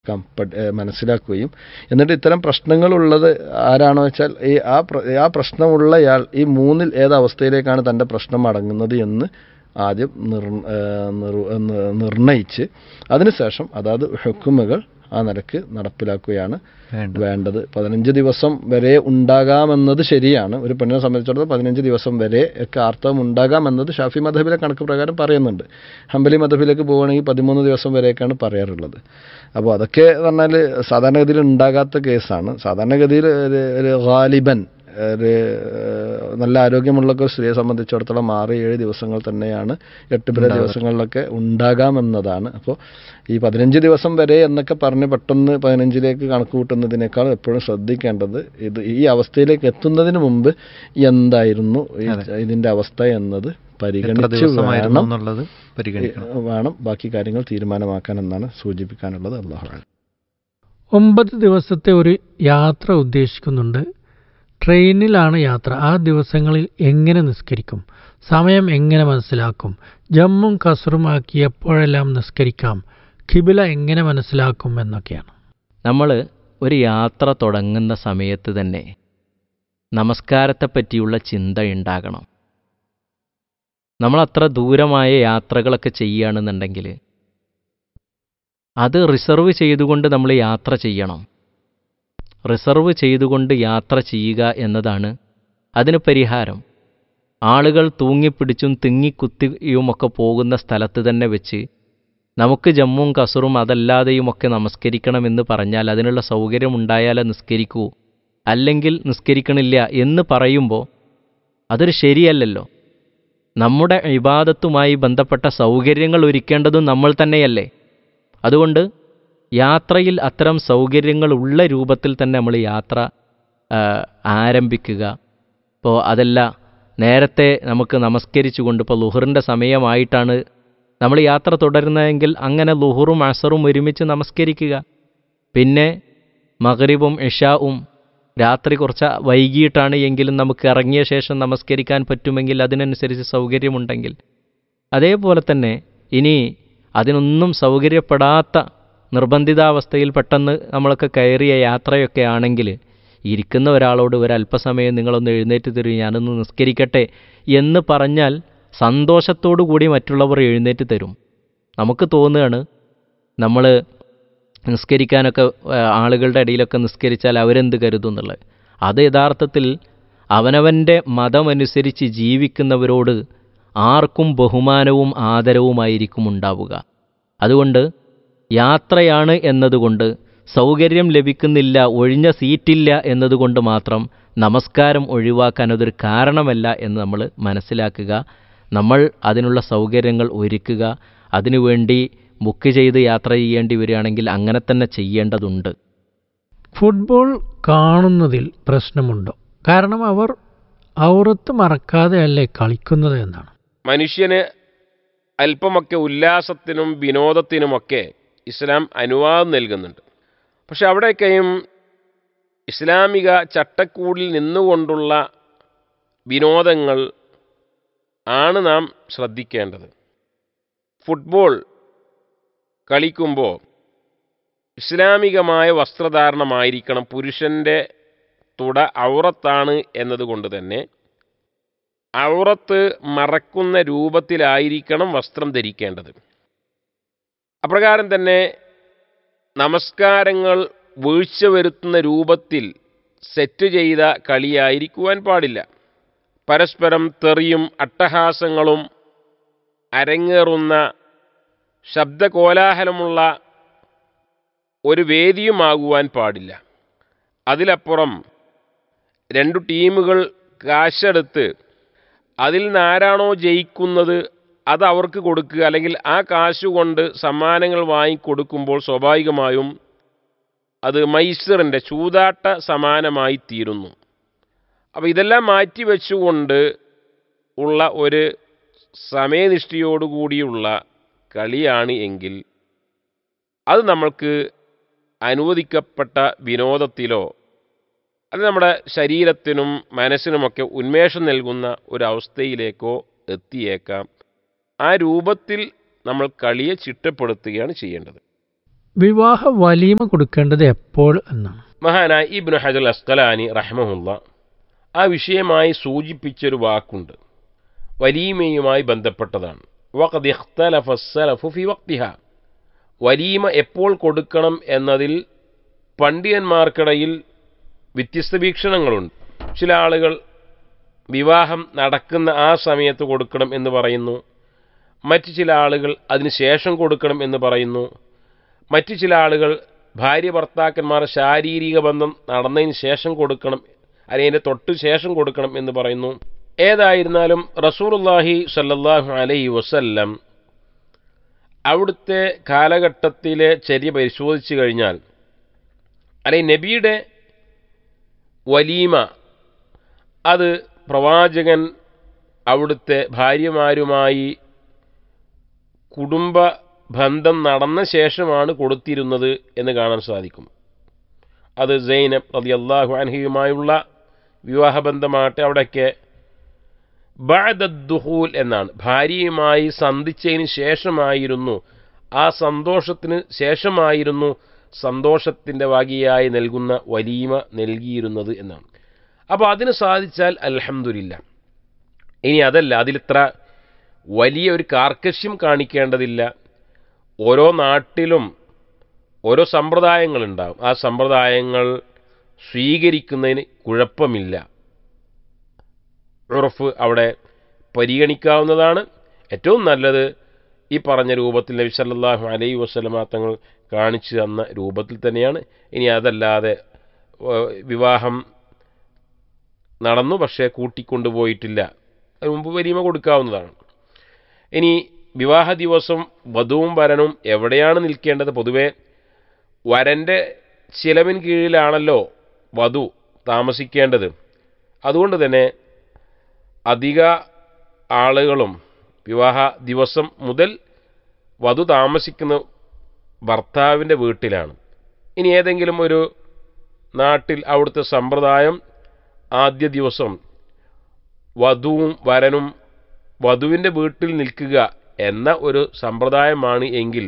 Come പഠ- ഏ, മനസ്സിലാക്കുകയും എന്നിട്ട് ഇത്തരം പ്രശ്നങ്ങളുള്ളത് ആരാണോ വെച്ചാൽ ഈ ആ പ്ര- ആ പ്രശ്നമുള്ളയാൾ ഈ മൂന്നിൽ ഏത് അവസ്ഥയിലേക്കാണ് തൻ്റെ പ്രശ്നം അടങ്ങുന്നത് എന്ന് ആദ്യം നിർ ഏ, നിർ- നി- നിർണയിച്ച് അതിനുശേഷം അതാത് ഹുക്കുമുകൾ ആ നിലക്ക് നടപ്പിലാക്കുകയാണ് വേണ്ട വേണ്ടത് പതിനഞ്ച് ദിവസം വരെ ഉണ്ടാകാമെന്നത് ശരിയാണ് ഒരു പെണ്ണിനെ സംബന്ധിച്ചിടത്തോളം പതിനഞ്ച് ദിവസം വരെ ഒക്കെ ആർത്തവം ഉണ്ടാകാമെന്നത് ഷാഫി മധബിലെ കണക്ക് പ്രകാരം പറയുന്നുണ്ട് ഹംബലി മധബിലേക്ക് പോവുകയാണെങ്കിൽ പതിമൂന്ന് ദിവസം വരെയൊക്കെയാണ് പറയാറുള്ളത് അപ്പോൾ അതൊക്കെ പറഞ്ഞാൽ സാധാരണഗതിയിൽ ഉണ്ടാകാത്ത കേസാണ് സാധാരണഗതിയിൽ ഒരു ഒരു ഗാലിബൻ ഒരു ഏഹ്, നല്ല ആരോഗ്യമുള്ള ഒരു സ്ത്രീയെ സംബന്ധിച്ചിടത്തോളം ആറ് ഏഴ് ദിവസങ്ങൾ തന്നെയാണ് എട്ട് പിற ദിവസങ്ങളിലൊക്കെ ഉണ്ടാകാമെന്നതാണ് അപ്പോൾ ഈ പതിനഞ്ച് ദിവസം വരെ എന്നൊക്കെ പറഞ്ഞ് പെട്ടെന്ന് പതിനഞ്ചിലേക്ക് കണക്ക് കൂട്ടുന്നതിനേക്കാൾ എപ്പോഴും ശ്രദ്ധിക്കേണ്ടത് ഇത് ഈ അവസ്ഥയിലേക്ക് എത്തുന്നതിന് മുമ്പ് എന്തായിരുന്നു ഈ- ഇതിന്റെ അവസ്ഥ എന്നത് എത്ര പരിഗണിച്ച് ദിവസമായിരുന്നു വേണം എന്നുള്ളത് പരിഗണിക്കണം വേണം ബാക്കി കാര്യങ്ങൾ തീരുമാനമാക്കാൻ എന്നാണ് സൂചിപ്പിക്കാനുള്ളത് അള്ളാഹു ഒമ്പത് ദിവസത്തെ ഒരു യാത്ര ഉദ്ദേശിക്കുന്നുണ്ട് ട്രെയിനിലാണ് യാത്ര ആ ദിവസങ്ങളിൽ എങ്ങനെ നിസ്കരിക്കും സമയം എങ്ങനെ മനസ്സിലാക്കും ജമ്മും കസറും ആക്കി എപ്പോഴെല്ലാം നിസ്കരിക്കാം ഖിബില എങ്ങനെ മനസ്സിലാക്കും എന്നൊക്കെയാണ് നമ്മൾ ഒരു യാത്ര തുടങ്ങുന്ന സമയത്ത് തന്നെ നമസ്കാരത്തെപ്പറ്റിയുള്ള ചിന്ത ഉണ്ടാകണം നമ്മൾ അത്ര ദൂരമായ യാത്രകളൊക്കെ ചെയ്യുകയാണെന്നുണ്ടെങ്കിൽ അത് റിസർവ് ചെയ്തുകൊണ്ട് നമ്മൾ യാത്ര ചെയ്യണം റിസർവ് ചെയ്തുകൊണ്ട് യാത്ര ചെയ്യുക എന്നതാണ് അതിന് പരിഹാരം ആളുകൾ തൂങ്ങിപ്പിടിച്ചും തിങ്ങിക്കുത്തിയുമൊക്കെ പോകുന്ന സ്ഥലത്ത് തന്നെ വെച്ച് നമുക്ക് ജമ്മും കസറും അതല്ലാതെയുമൊക്കെ നമസ്കരിക്കണമെന്ന് പറഞ്ഞാൽ അതിനുള്ള സൗകര്യമുണ്ടായാലേ നിസ്കരിക്കൂ അല്ലെങ്കിൽ നിസ്കരിക്കണില്ല എന്ന് പറയുമ്പോൾ അതൊരു ശരിയല്ലല്ലോ നമ്മുടെ ഇബാദത്തുമായി ബന്ധപ്പെട്ട സൗകര്യങ്ങൾ ഒരുക്കേണ്ടതും നമ്മൾ തന്നെയല്ലേ അതുകൊണ്ട് യാത്രയിൽ അത്തരം സൗകര്യങ്ങൾ ഉള്ള രൂപത്തിൽ തന്നെ നമ്മൾ യാത്ര ആ, ആരംഭിക്കുക ഇപ്പോൾ അതല്ല നേരത്തെ നമുക്ക് നമസ്കരിച്ചുകൊണ്ട് ഇപ്പോൾ ലുഹറിൻ്റെ സമയമായിട്ടാണ് നമ്മൾ യാത്ര തുടരുന്നതെങ്കിൽ അങ്ങനെ ലുഹറും അസറും ഒരുമിച്ച് നമസ്കരിക്കുക പിന്നെ മഗ്രിബും ഇഷാവും രാത്രി കുറച്ച് വൈകിട്ടാണ് എങ്കിലും നമുക്ക് ഇറങ്ങിയ ശേഷം നമസ്കരിക്കാൻ പറ്റുമെങ്കിൽ അതിനനുസരിച്ച് സൗകര്യമുണ്ടെങ്കിൽ അതേപോലെ തന്നെ ഇനി അതിനൊന്നും സൗകര്യപ്പെടാത്ത നിർബന്ധിതാവസ്ഥയിൽ പെട്ടെന്ന് നമ്മളൊക്കെ കയറിയ യാത്രയൊക്കെ ആണെങ്കിൽ ഇരിക്കുന്ന ഒരാളോട് ഒരല്പസമയം നിങ്ങളൊന്ന് എഴുന്നേറ്റ് തരൂ ഞാനൊന്ന് നിസ്കരിക്കട്ടെ എന്ന് പറഞ്ഞാൽ സന്തോഷത്തോടു കൂടി മറ്റുള്ളവർ എഴുന്നേറ്റ് തരും നമുക്ക് തോന്നുകയാണ് നമ്മൾ നിസ്കരിക്കാനൊക്കെ ആ, ആളുകളുടെ ഇടയിലൊക്കെ നിസ്കരിച്ചാൽ അവരെന്ത് കരുതും എന്നുള്ളത് അത് യഥാർത്ഥത്തിൽ അവനവൻ്റെ മതമനുസരിച്ച് ജീവിക്കുന്നവരോട് ആർക്കും ബഹുമാനവും ആദരവുമായിരിക്കും ഉണ്ടാവുക അതുകൊണ്ട് യാത്രയാണ് എന്നതുകൊണ്ട് സൗകര്യം ലഭിക്കുന്നില്ല ഒഴിഞ്ഞ സീറ്റില്ല എന്നതുകൊണ്ട് മാത്രം നമസ്കാരം ഒഴിവാക്കാൻ അതൊരു കാരണമല്ല എന്ന് നമ്മൾ മനസ്സിലാക്കുക നമ്മൾ അതിനുള്ള സൗകര്യങ്ങൾ ഒരുക്കുക അതിനുവേണ്ടി ബുക്ക് ചെയ്ത് യാത്ര ചെയ്യേണ്ടി വരികയാണെങ്കിൽ അങ്ങനെ തന്നെ ചെയ്യേണ്ടതുണ്ട് ഫുട്ബോൾ കാണുന്നതിൽ പ്രശ്നമുണ്ടോ കാരണം അവർ ഔറത്ത് മറക്കാതെയല്ലേ കളിക്കുന്നത് എന്നാണ് മനുഷ്യന് അല്പമൊക്കെ ഉല്ലാസത്തിനും വിനോദത്തിനുമൊക്കെ ഇസ്ലാം അനുവാദം നൽകുന്നുണ്ട് പക്ഷെ അവിടെയൊക്കെയും ഇസ്ലാമിക ചട്ടക്കൂടിൽ നിന്നുകൊണ്ടുള്ള വിനോദങ്ങൾ ആണ് നാം ശ്രദ്ധിക്കേണ്ടത് ഫുട്ബോൾ കളിക്കുമ്പോൾ ഇസ്ലാമികമായ വസ്ത്രധാരണമായിരിക്കണം പുരുഷൻ്റെ തുട ഔറത്താണ് എന്നതുകൊണ്ട് തന്നെ ഔറത്ത് മറക്കുന്ന രൂപത്തിലായിരിക്കണം വസ്ത്രം ധരിക്കേണ്ടത് അപ്രകാരം തന്നെ നമസ്കാരങ്ങൾ വീഴ്ച വരുത്തുന്ന രൂപത്തിൽ സെറ്റ് ചെയ്ത കളിയായിരിക്കുവാൻ പാടില്ല പരസ്പരം തെറിയും അട്ടഹാസങ്ങളും അരങ്ങേറുന്ന ശബ്ദകോലാഹലമുള്ള ഒരു വേദിയുമാകുവാൻ പാടില്ല അതിലപ്പുറം രണ്ടു ടീമുകൾ കാശെടുത്ത് അതിൽ നിന്ന് ആരാണോ ജയിക്കുന്നത് അത് അവർക്ക് കൊടുക്കുക അല്ലെങ്കിൽ ആ കാശ് കൊണ്ട് സമ്മാനങ്ങൾ വാങ്ങിക്കൊടുക്കുമ്പോൾ സ്വാഭാവികമായും അത് മൈസറിൻ്റെ ചൂതാട്ട സമാനമായി തീരുന്നു അപ്പോൾ ഇതെല്ലാം മാറ്റി വെച്ചുകൊണ്ട് ഉള്ള ഒരു സമയനിഷ്ഠയോടുകൂടിയുള്ള കളിയാണ് എങ്കിൽ അത് നമ്മൾക്ക് അനുവദിക്കപ്പെട്ട വിനോദത്തിലോ അത് നമ്മുടെ ശരീരത്തിനും മനസ്സിനുമൊക്കെ ഉന്മേഷം നൽകുന്ന ഒരവസ്ഥയിലേക്കോ എത്തിയേക്കാം ആ രൂപത്തിൽ നമ്മൾ കളിയെ ചിട്ടപ്പെടുത്തുകയാണ് ചെയ്യേണ്ടത് വിവാഹ വലീമ കൊടുക്കേണ്ടത് എപ്പോൾ എന്നാണ് മഹാനായ ഇബ്നു ഹജൽ അസ്കലാനി റഹ്മഹുല്ല ആ വിഷയമായി സൂചിപ്പിച്ചൊരു വാക്കുണ്ട് വലീമയുമായി ബന്ധപ്പെട്ടതാണ് വഖദ് ഇഖ്തലഫ السلف ഫി വഖ്തിഹ വലീമ എപ്പോൾ കൊടുക്കണം എന്നതിൽ പണ്ഡിതന്മാർക്കിടയിൽ വ്യത്യസ്ത വീക്ഷണങ്ങളുണ്ട് ചില ആളുകൾ വിവാഹം നടക്കുന്ന ആ സമയത്ത് കൊടുക്കണം എന്ന് പറയുന്നു മറ്റു ചില ആളുകൾ അതിന് ശേഷം കൊടുക്കണം എന്ന് പറയുന്നു മറ്റു ചില ആളുകൾ ഭാര്യ ഭർത്താക്കന്മാർ ശാരീരിക ബന്ധം നടന്നതിന് ശേഷം കൊടുക്കണം അല്ലെങ്കിൽ അതിൻ്റെ തൊട്ട് ശേഷം കൊടുക്കണം എന്ന് പറയുന്നു ഏതായിരുന്നാലും റസൂറുല്ലാഹി സല്ലല്ലാഹു അലൈഹി വസല്ലം അവിടുത്തെ കാലഘട്ടത്തിലെ ചര്യ പരിശോധിച്ചു കഴിഞ്ഞാൽ അല്ലെങ്കിൽ നബിയുടെ വലീമ അത് പ്രവാചകൻ അവിടുത്തെ ഭാര്യമാരുമായി കുടുംബ ബന്ധം നടന്ന ശേഷമാണ് കൊടുത്തിരുന്നത് എന്ന് കാണാൻ സാധിക്കും അത് സൈനബ് റളിയല്ലാഹു അൻഹയുമായുള്ള വിവാഹബന്ധമാകട്ടെ അവിടെയൊക്കെ ബഅദദ്ദുഹൂൽ എന്നാണ് ഭാര്യയുമായി സന്ധിച്ചതിന് ശേഷമായിരുന്നു ആ സന്തോഷത്തിന് ശേഷമായിരുന്നു സന്തോഷത്തിൻ്റെ വകയായി നൽകുന്ന വലീമ നൽകിയിരുന്നത് എന്നാണ് അപ്പോൾ അതിന് സാധിച്ചാൽ അൽഹംദുലില്ല ഇനി അതല്ല അതിലിത്ര വലിയ ഒരു കാർക്കശ്യം കാണിക്കേണ്ടതില്ല ഓരോ നാട്ടിലും ഓരോ സമ്പ്രദായങ്ങളുണ്ടാകും ആ സമ്പ്രദായങ്ങൾ സ്വീകരിക്കുന്നതിന് കുഴപ്പമില്ല ഉറഫ് അവിടെ പരിഗണിക്കാവുന്നതാണ് ഏറ്റവും നല്ലത് ഈ പറഞ്ഞ രൂപത്തിൽ നബി സല്ലല്ലാഹു അലൈഹി വസല്ലമ തങ്ങൾ കാണിച്ചു തന്ന രൂപത്തിൽ തന്നെയാണ് ഇനി അതല്ലാതെ ഏഹ്, വിവാഹം നടന്നു പക്ഷേ കൂട്ടിക്കൊണ്ടുപോയിട്ടില്ല അതിന് മുമ്പ് വരീമ കൊടുക്കാവുന്നതാണ് ഇനി വിവാഹ ദിവസം വധുവും വരനും എവിടെയാണ് നിൽക്കേണ്ടത് പൊതുവെ വരൻ്റെ ചിലവിൻ കീഴിലാണല്ലോ വധു താമസിക്കേണ്ടത് അതുകൊണ്ട് തന്നെ അധിക ആളുകളും വിവാഹ ദിവസം മുതൽ വധു താമസിക്കുന്ന ഭർത്താവിൻ്റെ വീട്ടിലാണ് ഇനി ഏതെങ്കിലും ഒരു നാട്ടിൽ അവിടുത്തെ സമ്പ്രദായം ആദ്യ ദിവസം വധുവും വരനും വധുവിൻ്റെ വീട്ടിൽ നിൽക്കുക എന്ന ഒരു സമ്പ്രദായമാണ് എങ്കിൽ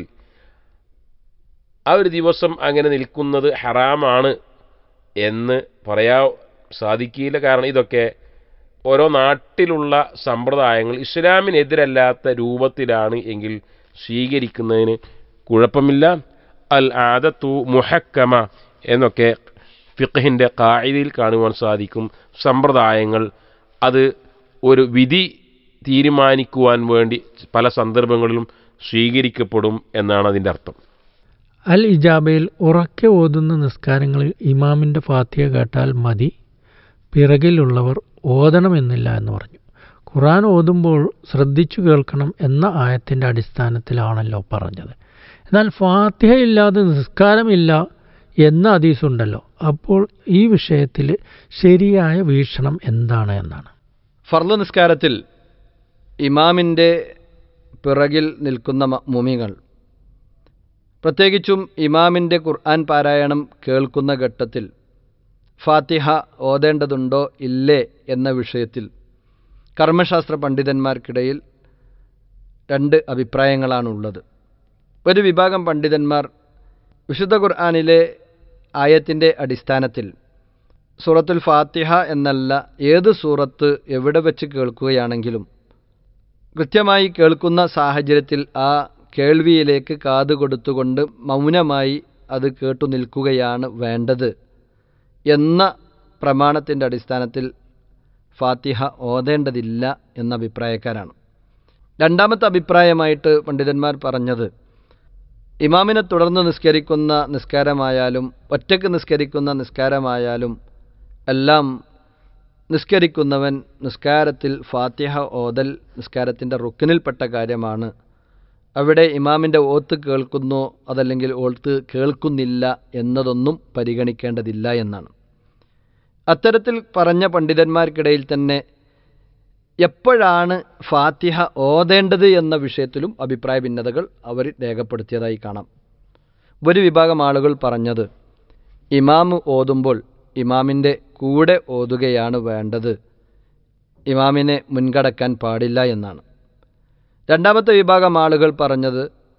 ആ ഒരു ദിവസം അങ്ങനെ നിൽക്കുന്നത് ഹറാമാണ് എന്ന് പറയാൻ സാധിക്കില്ല കാരണം ഇതൊക്കെ ഓരോ നാട്ടിലുള്ള സമ്പ്രദായങ്ങൾ ഇസ്ലാമിനെതിരല്ലാത്ത രൂപത്തിലാണ് എങ്കിൽ സ്വീകരിക്കുന്നതിന് കുഴപ്പമില്ല അൽ ആദത്തു മുഹക്കമ എന്നൊക്കെ ഫിഖഹിൻ്റെ കായികയിൽ കാണുവാൻ സാധിക്കും സമ്പ്രദായങ്ങൾ അത് ഒരു വിധി തീരുമാനിക്കുവാൻ വേണ്ടി പല സന്ദർഭങ്ങളിലും സ്വീകരിക്കപ്പെടും എന്നാണ് അതിൻ്റെ അർത്ഥം അൽ ഇജാബയിൽ ഉറക്കെ ഓതുന്ന നിസ്കാരങ്ങളിൽ ഇമാമിൻ്റെ ഫാത്തിയ കേട്ടാൽ മതി പിറകിലുള്ളവർ ഓതണമെന്നില്ല എന്ന് പറഞ്ഞു ഖുറാൻ ഓതുമ്പോൾ ശ്രദ്ധിച്ചു കേൾക്കണം എന്ന ആയത്തിൻ്റെ അടിസ്ഥാനത്തിലാണല്ലോ പറഞ്ഞത് എന്നാൽ ഫാത്തിഹ ഇല്ലാതെ നിസ്കാരമില്ല എന്ന ഹദീസുണ്ടല്ലോ അപ്പോൾ ഈ വിഷയത്തിൽ ശരിയായ വീക്ഷണം എന്താണ് എന്നാണ് ഫർദ് നിസ്കാരത്തിൽ ഇമാമിൻ്റെ പിറകിൽ നിൽക്കുന്ന മ- മുമികൾ പ്രത്യേകിച്ചും ഇമാമിൻ്റെ ഖുർആൻ പാരായണം കേൾക്കുന്ന ഘട്ടത്തിൽ ഫാത്തിഹ ഓതേണ്ടതുണ്ടോ ഇല്ലേ എന്ന വിഷയത്തിൽ കർമ്മശാസ്ത്ര പണ്ഡിതന്മാർക്കിടയിൽ രണ്ട് അഭിപ്രായങ്ങളാണുള്ളത് ഒരു വിഭാഗം പണ്ഡിതന്മാർ വിശുദ്ധ ഖുർആാനിലെ ആയത്തിൻ്റെ അടിസ്ഥാനത്തിൽ സൂറത്തുൽ ഫാത്തിഹ എന്നല്ല ഏത് സൂറത്ത് എവിടെ വെച്ച് കേൾക്കുകയാണെങ്കിലും കൃത്യമായി കേൾക്കുന്ന സാഹചര്യത്തിൽ ആ കേൾവിയിലേക്ക് കാത് കൊടുത്തുകൊണ്ട് മൗനമായി അത് കേട്ടു നിൽക്കുകയാണ് വേണ്ടത് എന്ന പ്രമാണത്തിൻ്റെ അടിസ്ഥാനത്തിൽ ഫാത്തിഹ ഓതേണ്ടതില്ല എന്ന അഭിപ്രായക്കാരാണ് രണ്ടാമത്തെ അഭിപ്രായമായിട്ട് പണ്ഡിതന്മാർ പറഞ്ഞത് ഇമാമിനെ തുടർന്ന് നിസ്കരിക്കുന്ന നിസ്കാരമായാലും ഒറ്റയ്ക്ക് നിസ്കരിക്കുന്ന നിസ്കാരമായാലും എല്ലാം നിസ്കരിക്കുന്നവൻ നിസ്കാരത്തിൽ ഫാത്തിഹ ഓതൽ നിസ്കാരത്തിൻ്റെ റുക്കിനിൽപ്പെട്ട കാര്യമാണ് അവിടെ ഇമാമിൻ്റെ ഓത്ത് കേൾക്കുന്നോ അതല്ലെങ്കിൽ ഓത്ത് കേൾക്കുന്നില്ല എന്നതൊന്നും പരിഗണിക്കേണ്ടതില്ല എന്നാണ് അത്തരത്തിൽ പറഞ്ഞ പണ്ഡിതന്മാർക്കിടയിൽ തന്നെ എപ്പോഴാണ് ഫാത്തിഹ ഓതേണ്ടത് എന്ന വിഷയത്തിലും അഭിപ്രായ ഭിന്നതകൾ അവർ രേഖപ്പെടുത്തിയതായി കാണാം ഒരു വിഭാഗം ആളുകൾ പറഞ്ഞത് ഇമാമ് ഓതുമ്പോൾ ഇമാമിൻ്റെ കൂടെ ഓതുകയാണ് വേണ്ടത് ഇമാമിനെ മുൻകടക്കാൻ പാടില്ല എന്നാണ് രണ്ടാമത്തെ വിഭാഗം ആളുകൾ പറഞ്ഞത്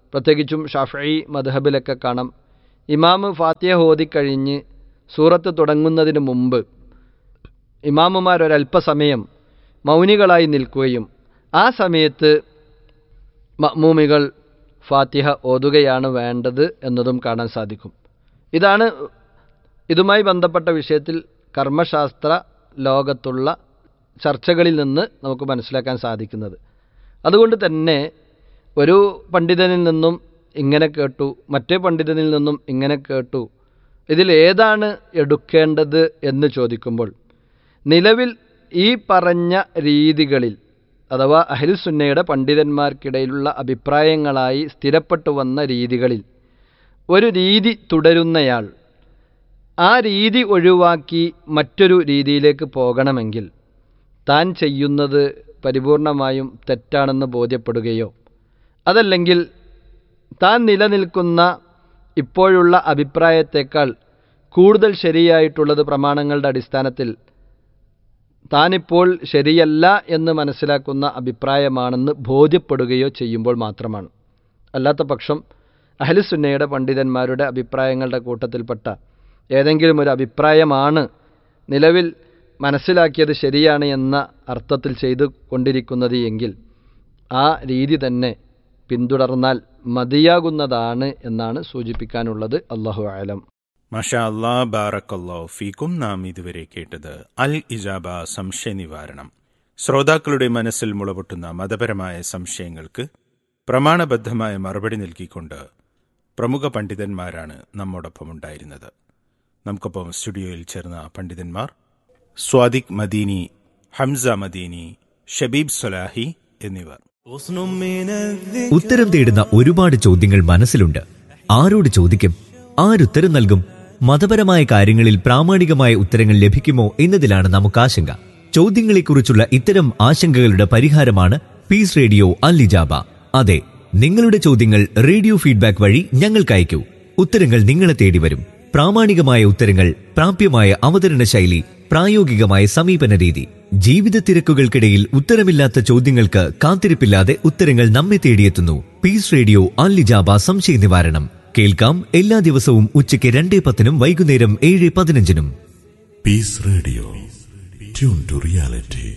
പ്രത്യേകിച്ചും ഷാഫി മദ്ഹബിലൊക്കെ കാണാം ഇമാമ് ഫാത്തിഹ ഓതിക്കഴിഞ്ഞ് സൂറത്ത് തുടങ്ങുന്നതിന് മുമ്പ് ഇമാമുമാർ ഒരല്പസമയം മൗനികളായി നിൽക്കുകയും ആ സമയത്ത് മഅ്മൂമികൾ ഫാത്തിഹ ഓതുകയാണ് വേണ്ടത് എന്നതും കാണാൻ സാധിക്കും ഇതാണ് ഇതുമായി ബന്ധപ്പെട്ട വിഷയത്തിൽ കർമ്മശാസ്ത്ര ലോകത്തുള്ള ചർച്ചകളിൽ നിന്ന് നമുക്ക് മനസ്സിലാക്കാൻ സാധിക്കുന്നത് അതുകൊണ്ട് തന്നെ ഒരു പണ്ഡിതനിൽ നിന്നും ഇങ്ങനെ കേട്ടു മറ്റേ പണ്ഡിതനിൽ നിന്നും ഇങ്ങനെ കേട്ടു ഇതിൽ ഏതാണ് എടുക്കേണ്ടത് എന്ന് ചോദിക്കുമ്പോൾ നിലവിൽ ഈ പറഞ്ഞ രീതികളിൽ അഥവാ അഹിൽസുന്നയുടെ പണ്ഡിതന്മാർക്കിടയിലുള്ള അഭിപ്രായങ്ങളായി സ്ഥിരപ്പെട്ടു വന്ന രീതികളിൽ ഒരു രീതി തുടരുന്നയാൾ ആ രീതി ഒഴിവാക്കി മറ്റൊരു രീതിയിലേക്ക് പോകണമെങ്കിൽ താൻ ചെയ്യുന്നത് പരിപൂർണമായും തെറ്റാണെന്ന് ബോധ്യപ്പെടുകയോ അതല്ലെങ്കിൽ താൻ നിലനിൽക്കുന്ന ഇപ്പോഴുള്ള അഭിപ്രായത്തേക്കാൾ കൂടുതൽ ശരിയായിട്ടുള്ളത് പ്രമാണങ്ങളുടെ അടിസ്ഥാനത്തിൽ താനിപ്പോൾ ശരിയല്ല എന്ന് മനസ്സിലാക്കുന്ന അഭിപ്രായമാണെന്ന് ബോധ്യപ്പെടുകയോ ചെയ്യുമ്പോൾ മാത്രമാണ് അല്ലാത്ത പക്ഷം അഹലുസുന്നയുടെ പണ്ഡിതന്മാരുടെ അഭിപ്രായങ്ങളുടെ കൂട്ടത്തിൽപ്പെട്ട ഏതെങ്കിലും ഒരു അഭിപ്രായമാണ് നിലവിൽ മനസ്സിലാക്കിയത് ശരിയാണ് എന്ന അർത്ഥത്തിൽ ചെയ്തു കൊണ്ടിരിക്കുന്നത് എങ്കിൽ ആ രീതി തന്നെ പിന്തുടർന്നാൽ മതിയാകുന്നതാണ് എന്നാണ് സൂചിപ്പിക്കാനുള്ളത് അള്ളാഹു ആലം മഷാ അല്ലാ ബാറക്കല്ലോ ഫീക്കും നാം ഇതുവരെ കേട്ടത് അൽ ഇജാബ സംശയ നിവാരണം ശ്രോതാക്കളുടെ മനസ്സിൽ മുളപൊട്ടുന്ന മതപരമായ സംശയങ്ങൾക്ക് പ്രമാണബദ്ധമായ മറുപടി നൽകിക്കൊണ്ട് പ്രമുഖ പണ്ഡിതന്മാരാണ് നമ്മോടൊപ്പം ഉണ്ടായിരുന്നത് നമുക്കൊപ്പം സ്റ്റുഡിയോയിൽ ചേർന്ന പണ്ഡിതന്മാർ സ്വാദിഖ് മദീനി ഹംസ മദീനി ഷബീബ് സൊലാഹി എന്നിവർ ഉത്തരം തേടുന്ന ഒരുപാട് ചോദ്യങ്ങൾ മനസ്സിലുണ്ട് ആരോട് ചോദിക്കും ആരുത്തരം നൽകും മതപരമായ കാര്യങ്ങളിൽ പ്രാമാണികമായ ഉത്തരങ്ങൾ ലഭിക്കുമോ എന്നതിലാണ് നമുക്ക് ആശങ്ക ചോദ്യങ്ങളെക്കുറിച്ചുള്ള ഇത്തരം ആശങ്കകളുടെ പരിഹാരമാണ് പീസ് റേഡിയോ അല്ലിജാബ അതെ നിങ്ങളുടെ ചോദ്യങ്ങൾ റേഡിയോ ഫീഡ്ബാക്ക് വഴി ഞങ്ങൾക്ക് അയക്കൂ ഉത്തരങ്ങൾ നിങ്ങളെ തേടി വരും പ്രാമാണികമായ ഉത്തരങ്ങൾ പ്രാപ്യമായ അവതരണ ശൈലി പ്രായോഗികമായ സമീപന രീതി ജീവിത തിരക്കുകൾക്കിടയിൽ ഉത്തരമില്ലാത്ത ചോദ്യങ്ങൾക്ക് കാത്തിരിപ്പില്ലാതെ ഉത്തരങ്ങൾ നമ്മെ തേടിയെത്തുന്നു പീസ് റേഡിയോ അല്ലിജാബ സംശയ നിവാരണം കേൾക്കാം എല്ലാ ദിവസവും ഉച്ചയ്ക്ക് രണ്ടേ പത്തിനും വൈകുന്നേരം ഏഴ് പതിനഞ്ചിനും Peace Radio. Tune to reality.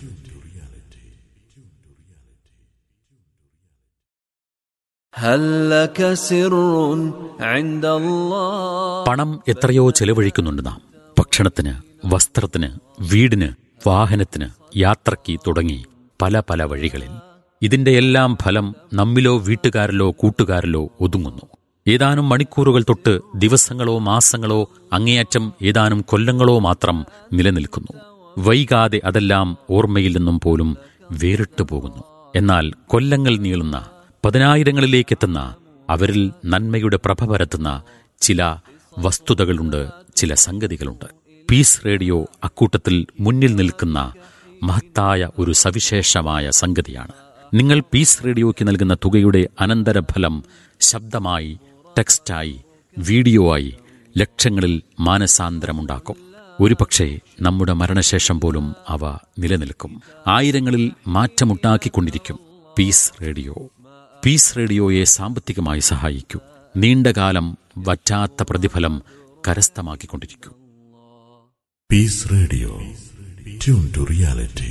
هل لك سر عند الله പണം എത്രയോ ചെലവഴിക്കുന്നുണ്ട് നാം ഭക്ഷണത്തിന് വസ്ത്രത്തിന് വീടിന് വാഹനത്തിന് യാത്രയ്ക്ക് തുടങ്ങി പല പല വഴികളിൽ ഇതിന്റെ എല്ലാം ഫലം നമ്മിലോ വീട്ടുകാരിലോ കൂട്ടുകാരിലോ ഒതുങ്ങുന്നു ഏതാനും മണിക്കൂറുകൾ തൊട്ട് ദിവസങ്ങളോ മാസങ്ങളോ അങ്ങേയറ്റം ഏതാനും കൊല്ലങ്ങളോ മാത്രം നിലനിൽക്കുന്നു വൈകാതെ അതെല്ലാം ഓർമ്മയിൽ നിന്നും പോലും വേറിട്ടു പോകുന്നു എന്നാൽ കൊല്ലങ്ങൾ നീളുന്ന പതിനായിരങ്ങളിലേക്കെത്തുന്ന അവരിൽ നന്മയുടെ പ്രഭ പരത്തുന്ന ചില വസ്തുതകളുണ്ട് ചില സംഗതികളുണ്ട് പീസ് റേഡിയോ അക്കൂട്ടത്തിൽ മുന്നിൽ നിൽക്കുന്ന മഹത്തായ ഒരു സവിശേഷമായ സംഗതിയാണ് നിങ്ങൾ പീസ് റേഡിയോയ്ക്ക് നൽകുന്ന തുകയുടെ അനന്തരഫലം ശബ്ദമായി ടെക്സ്റ്റായി വീഡിയോ ആയി ലക്ഷങ്ങളിൽ മാനസാന്തരമുണ്ടാക്കും ഒരുപക്ഷെ നമ്മുടെ മരണശേഷം പോലും അവ നിലനിൽക്കും ആയിരങ്ങളിൽ മാറ്റമുണ്ടാക്കിക്കൊണ്ടിരിക്കും പീസ് റേഡിയോ പീസ് റേഡിയോയെ സാമ്പത്തികമായി സഹായിക്കൂ നീണ്ടകാലം വറ്റാത്ത പ്രതിഫലം കരസ്ഥമാക്കിക്കൊണ്ടിരിക്കൂ Peace Radio. Tune to reality.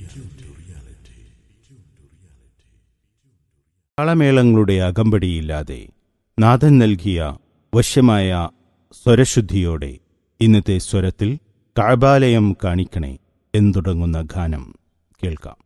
താളമേളങ്ങളുടെ അകമ്പടിയില്ലാതെ നാഥൻ നൽകിയ വശ്യമായ സ്വരശുദ്ധിയോടെ ഇന്നത്തെ സ്വരത്തിൽ കാബാലയം കാണിക്കണേ എന്തുടങ്ങുന്ന ഗാനം കേൾക്കാം